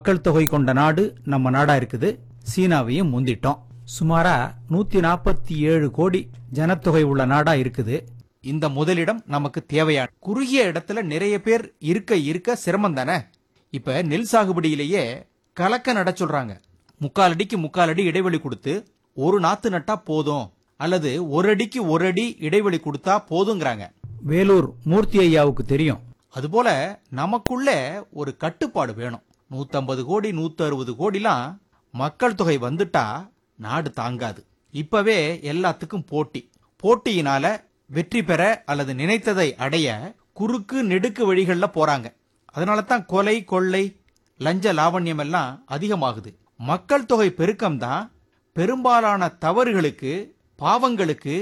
மக்கள் தொகை கொண்ட நாடு நம்ம நாடா இருக்குது சீனாவையும் முந்திட்டோம் சுமாரா நூத்தி நாற்பத்தி ஏழு கோடி ஜனத்தொகை உள்ள நாடா இருக்குது இந்த முதலிடம் நமக்கு தேவையான குறுகிய இடத்துல நிறைய பேர் இருக்க இருக்க சிரமம் தானே இப்ப நெல் சாகுபடியிலேயே கலக்க நட சொல்றாங்க முக்கால் அடிக்கு முக்கால் அடி இடைவெளி கொடுத்து ஒரு நாத்து நட்டா போதும் அல்லது ஒரு அடிக்கு ஒரு அடி இடைவெளி கொடுத்தா போதுங்கிறாங்க வேலூர் மூர்த்தி ஐயாவுக்கு தெரியும் அதுபோல நமக்குள்ள ஒரு கட்டுப்பாடு வேணும் 150 கோடி 160 அறுபது கோடிலாம் மக்கள் தொகை வந்துட்டா நாடு தாங்காது இப்பவே எல்லாத்துக்கும் போட்டி போட்டியினால வெற்றி பெற அல்லது நினைத்ததை அடைய குறுக்கு நெடுக்கு வழிகள்ல போறாங்க அதனால தான் கொலை கொள்ளை லஞ்ச லாவண்யம் எல்லாம் அதிகமாகுது மக்கள் தொகை பெருக்கம் தான் பெரும்பாலான தவறுகளுக்கு பாவங்களுக்கு